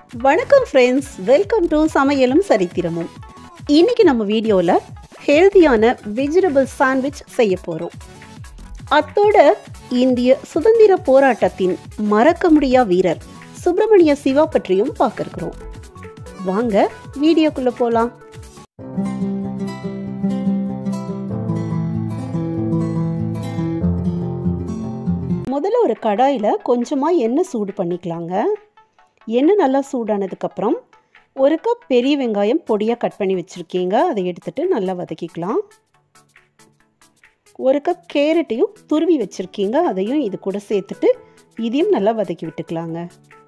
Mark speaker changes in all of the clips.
Speaker 1: வணக்கம் friends welcome to சமையலும் சரித்திரமும் இன்னைக்கு நம்ம வீடியோவில் ஹெல்தியான வெஜிடபிள் சாண்ட்விச் செய்ய போகிறோம் அத்தோட இந்திய சுதந்திர போராட்டத்தின் மறக்க முடியா வீரர் சுப்பிரமணிய சிவா பற்றியும் பார்க்க இருக்கிறோம் வாங்க வீடியோக்குள்ளே போகலாம் முதல்ல ஒரு கடாயில் கொஞ்சமாக எண்ணெய் சூடு பண்ணிக்கலாங்க எண்ணெய் நல்லா சூடானதுக்கப்புறம் ஒரு கப் பெரிய வெங்காயம் பொடியாக கட் பண்ணி வச்சுருக்கீங்க அதை எடுத்துகிட்டு நல்லா வதக்கிக்கலாம் ஒரு கப் கேரட்டையும் துருவி வச்சுருக்கீங்க அதையும் இது கூட சேர்த்துட்டு இதையும் நல்லா வதக்கி விட்டுக்கலாங்க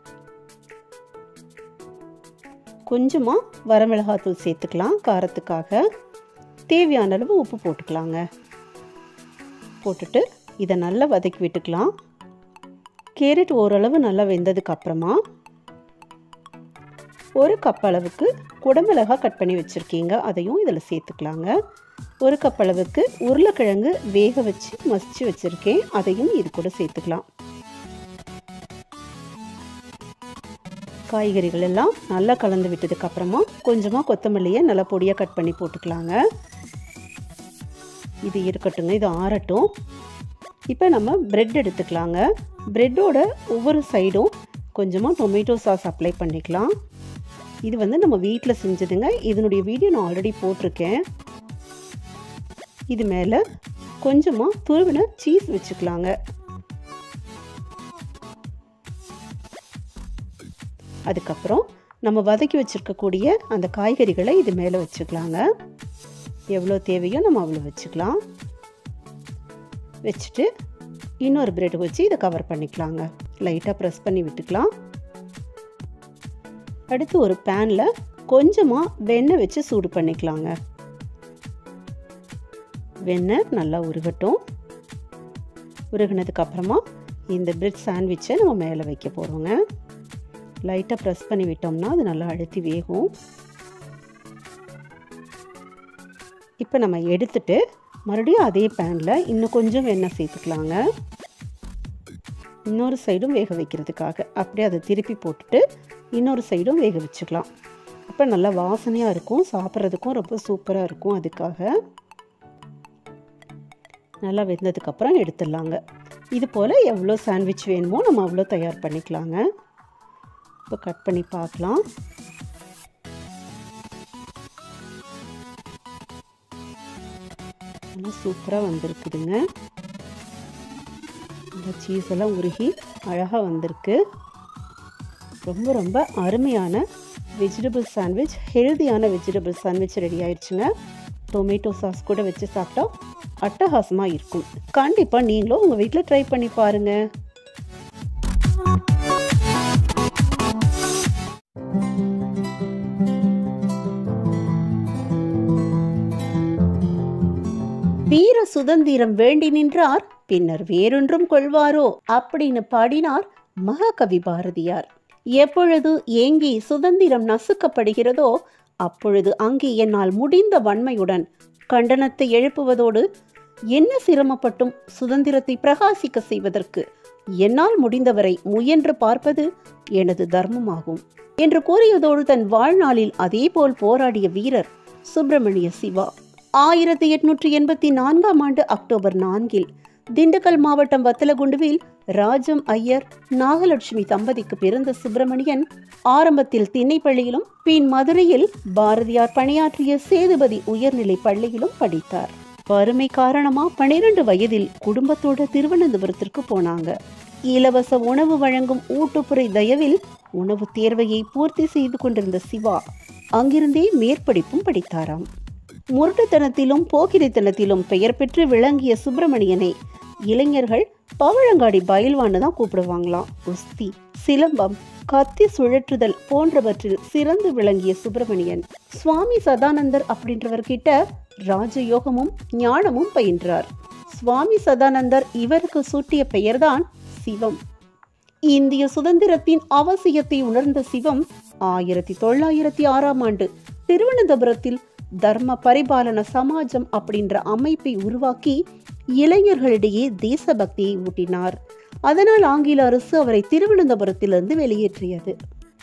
Speaker 1: கொஞ்சமாக வரமிளகாத்தூள் சேர்த்துக்கலாம் காரத்துக்காக தேவையான அளவு உப்பு போட்டுக்கலாங்க போட்டுட்டு இதை நல்லா வதக்கி விட்டுக்கலாம் கேரட் ஓரளவு நல்லா வெந்ததுக்கு அப்புறமா ஒரு கப் அளவுக்கு குடமிளகா கட் பண்ணி வச்சுருக்கீங்க அதையும் இதில் சேர்த்துக்கலாங்க ஒரு கப் அளவுக்கு உருளைக்கிழங்கு வேக வச்சு மசிச்சு வச்சுருக்கேன் அதையும் இது கூட சேர்த்துக்கலாம் காய்கறிகள் எல்லாம் நல்லா கலந்து விட்டதுக்கு அப்புறமா கொஞ்சமாக கொத்தமல்லியை நல்லா பொடியாக கட் பண்ணி போட்டுக்கலாங்க இது இருக்கட்டுங்க இது ஆறட்டும் இப்போ நம்ம பிரெட் எடுத்துக்கலாங்க பிரெட்டோட ஒவ்வொரு சைடும் கொஞ்சமாக டொமேட்டோ சாஸ் அப்ளை பண்ணிக்கலாம் இது வந்து நம்ம வீட்டில் செஞ்சதுங்க இதனுடைய வீடியோ நான் ஆல்ரெடி போட்டிருக்கேன் இது மேலே கொஞ்சமாக துருவின சீஸ் வச்சுக்கலாங்க அதுக்கப்புறம் நம்ம வதக்கி வச்சுருக்கக்கூடிய அந்த காய்கறிகளை இது மேலே வச்சுக்கலாங்க எவ்வளோ தேவையோ நம்ம அவ்வளோ வச்சுக்கலாம் வச்சுட்டு இன்னொரு பிரெட் வச்சு இதை கவர் பண்ணிக்கலாங்க லைட்டாக ப்ரெஸ் பண்ணி விட்டுக்கலாம் அடுத்து ஒரு பேனில் கொஞ்சமாக வெண்ணெய் வச்சு சூடு பண்ணிக்கலாங்க வெண்ணெய் நல்லா உருகட்டும் உருகினதுக்கு அப்புறமா இந்த பிரெட் சாண்ட்விட்சை நம்ம மேலே வைக்க போகிறோங்க லைட்டாக ப்ரெஸ் பண்ணி விட்டோம்னா அது நல்லா அழுத்தி வேகும் இப்போ நம்ம எடுத்துட்டு மறுபடியும் அதே பேனில் இன்னும் கொஞ்சம் வெண்ணெய் சேர்த்துக்கலாங்க இன்னொரு சைடும் வேக வைக்கிறதுக்காக அப்படியே அதை திருப்பி போட்டுட்டு இன்னொரு சைடும் வேக வச்சுக்கலாம் அப்போ நல்லா வாசனையாக இருக்கும் சாப்பிட்றதுக்கும் ரொம்ப சூப்பராக இருக்கும் அதுக்காக நல்லா வெந்ததுக்கப்புறம் எடுத்துடலாங்க இது போல் எவ்வளோ சாண்ட்விச் வேணுமோ நம்ம அவ்வளோ தயார் பண்ணிக்கலாங்க இப்போ கட் பண்ணி பார்க்கலாம் நல்லா சூப்பராக வந்திருக்குதுங்க இந்த சீஸ் எல்லாம் உருகி அழகாக வந்திருக்கு ரொம்ப ரொம்ப அருமையான வெஜிடபிள் சாண்ட்விச் ஹெல்தியான வெஜிடபிள் சாண்ட்விச் ரெடி ஆயிடுச்சுங்க டொமேட்டோ சாஸ் கூட வச்சு சாப்பிட்டா அட்டகாசமாக இருக்கும் கண்டிப்பாக நீங்களும் உங்கள் வீட்டில் ட்ரை பண்ணி பாருங்கள் வீர சுதந்திரம் வேண்டி நின்றார் பின்னர் வேறொன்றும் கொள்வாரோ அப்படின்னு பாடினார் மகாகவி பாரதியார் எப்பொழுது ஏங்கி சுதந்திரம் நசுக்கப்படுகிறதோ அப்பொழுது அங்கே என்னால் முடிந்த வன்மையுடன் கண்டனத்தை எழுப்புவதோடு என்ன சிரமப்பட்டும் சுதந்திரத்தை பிரகாசிக்க செய்வதற்கு என்னால் முடிந்தவரை முயன்று பார்ப்பது எனது தர்மமாகும் என்று கூறியதோடு தன் வாழ்நாளில் அதேபோல் போராடிய வீரர் சுப்பிரமணிய சிவா ஆயிரத்தி எட்நூற்றி எண்பத்தி நான்காம் ஆண்டு அக்டோபர் நான்கில் திண்டுக்கல் மாவட்டம் வத்தலகுண்டுவில் ராஜம் ஐயர் நாகலட்சுமி தம்பதிக்கு பிறந்த சுப்பிரமணியன் ஆரம்பத்தில் திண்ணைப்பள்ளியிலும் பின் மதுரையில் பாரதியார் பணியாற்றிய சேதுபதி உயர்நிலை பள்ளியிலும் படித்தார் வறுமை காரணமா பனிரெண்டு வயதில் குடும்பத்தோட திருவனந்தபுரத்திற்கு போனாங்க இலவச உணவு வழங்கும் ஊட்டுப்புறை தயவில் உணவு தேர்வையை பூர்த்தி செய்து கொண்டிருந்த சிவா அங்கிருந்தே மேற்படிப்பும் படித்தாராம் முரட்டுத்தனத்திலும் போக்கிரித்தனத்திலும் பெயர் பெற்று விளங்கிய சுப்பிரமணியனை இளைஞர்கள் பவழங்காடி பயில்வான்னு தான் கூப்பிடுவாங்களாம் குஸ்தி சிலம்பம் கத்தி சுழற்றுதல் போன்றவற்றில் சிறந்து விளங்கிய சுப்பிரமணியன் சுவாமி சதானந்தர் அப்படின்றவர்கிட்ட ராஜயோகமும் ஞானமும் பயின்றார் சுவாமி சதானந்தர் இவருக்கு சூட்டிய பெயர்தான் சிவம் இந்திய சுதந்திரத்தின் அவசியத்தை உணர்ந்த சிவம் ஆயிரத்தி தொள்ளாயிரத்தி ஆறாம் ஆண்டு திருவனந்தபுரத்தில் தர்ம பரிபாலன சமாஜம் அப்படின்ற அமைப்பை உருவாக்கி இளைஞர்களிடையே தேசபக்தியை ஊட்டினார் அதனால் ஆங்கில அரசு அவரை திருவனந்தபுரத்திலிருந்து வெளியேற்றியது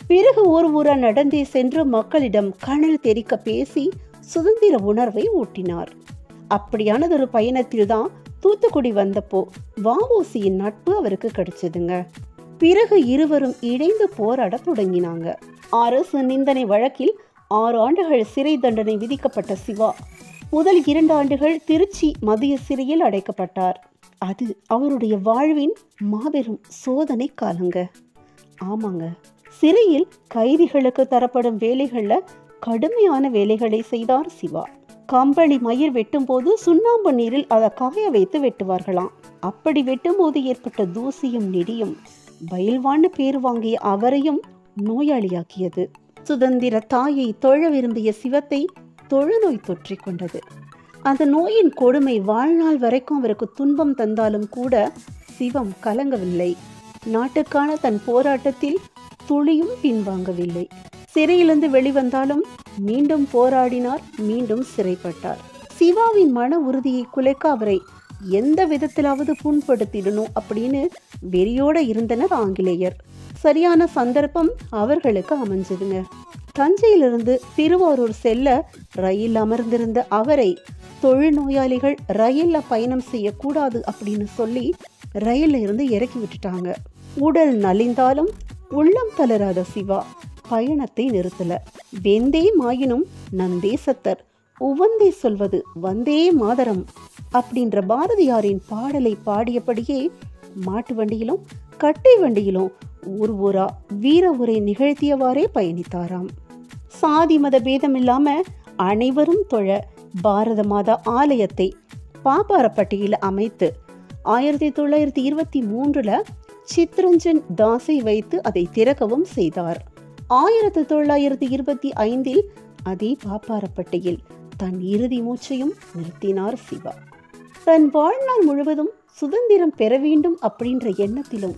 Speaker 1: பிறகு ஊர் ஊரா நடந்தே சென்று மக்களிடம் கனல் தெரிக்க பேசி சுதந்திர உணர்வை ஊட்டினார் அப்படியானதொரு பயணத்தில்தான் தூத்துக்குடி வந்தப்போ வஉசியின் நட்பு அவருக்கு கிடைச்சதுங்க பிறகு இருவரும் இணைந்து போராட தொடங்கினாங்க அரசு நிந்தனை வழக்கில் ஆறு ஆண்டுகள் சிறை தண்டனை விதிக்கப்பட்ட சிவா முதல் இரண்டு ஆண்டுகள் திருச்சி மத்திய சிறையில் அடைக்கப்பட்டார் அது அவருடைய வாழ்வின் மாபெரும் சோதனை காலங்க ஆமாங்க சிறையில் கைதிகளுக்கு தரப்படும் வேலைகள்ல கடுமையான வேலைகளை செய்தார் சிவா கம்பளி மயிர் வெட்டும்போது சுண்ணாம்பு நீரில் அதை காய வைத்து வெட்டுவார்களாம் அப்படி வெட்டும்போது ஏற்பட்ட தூசியும் நெடியும் பயில்வான்னு பேர் வாங்கிய அவரையும் நோயாளியாக்கியது சுதந்திர தாயை தொழ விரும்பிய சிவத்தை தொழுநோய் தொற்றிக் கொண்டது அந்த நோயின் கொடுமை வாழ்நாள் வரைக்கும் அவருக்கு துன்பம் தந்தாலும் கூட சிவம் கலங்கவில்லை நாட்டுக்கான தன் போராட்டத்தில் துளியும் பின்வாங்கவில்லை சிறையிலிருந்து வெளிவந்தாலும் மீண்டும் போராடினார் மீண்டும் சிறைப்பட்டார் சிவாவின் மன உறுதியை குலைக்க அவரை எந்த விதத்திலாவது புண்படுத்திடணும் அப்படின்னு வெறியோட இருந்தனர் ஆங்கிலேயர் சரியான சந்தர்ப்பம் அவர்களுக்கு அமைஞ்சதுங்க தஞ்சையிலிருந்து திருவாரூர் செல்ல ரயில் அமர்ந்திருந்த அவரை தொழுநோயாளிகள் ரயில்ல பயணம் செய்யக்கூடாது அப்படின்னு சொல்லி ரயில்ல இருந்து இறக்கி விட்டுட்டாங்க உடல் நலிந்தாலும் உள்ளம் தளராத சிவா பயணத்தை நிறுத்தல வெந்தே மாயினும் நம் தேசத்தர் உவந்தே சொல்வது வந்தே மாதரம் அப்படின்ற பாரதியாரின் பாடலை பாடியபடியே மாட்டு வண்டியிலும் கட்டை வண்டியிலும் ஊர் ஊரா வீர உரை நிகழ்த்தியவாறே பயணித்தாராம் சாதி மத பேதம் இல்லாம அனைவரும் தொழ பாரத மாதா ஆலயத்தை பாப்பாரப்பட்டியில் அமைத்து ஆயிரத்தி தொள்ளாயிரத்தி இருபத்தி மூன்றுல சித்ரஞ்சன் தாஸை வைத்து அதை திறக்கவும் செய்தார் ஆயிரத்தி தொள்ளாயிரத்தி இருபத்தி ஐந்தில் அதே பாப்பாரப்பட்டியில் தன் இறுதி மூச்சையும் நிறுத்தினார் சிவா தன் வாழ்நாள் முழுவதும் சுதந்திரம் பெற வேண்டும் அப்படின்ற எண்ணத்திலும்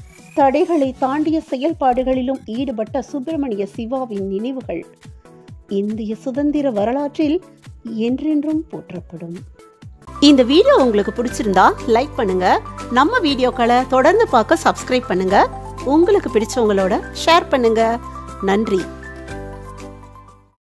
Speaker 1: தடைகளை தாண்டிய செயல்பாடுகளிலும் ஈடுபட்ட சுப்பிரமணிய சிவாவின் நினைவுகள் இந்திய சுதந்திர வரலாற்றில் என்றென்றும் போற்றப்படும் இந்த வீடியோ உங்களுக்கு பிடிச்சிருந்தா லைக் பண்ணுங்க நம்ம வீடியோக்களை தொடர்ந்து பார்க்க சப்ஸ்கிரைப் பண்ணுங்க உங்களுக்கு பிடிச்சவங்களோட ஷேர் பண்ணுங்க நன்றி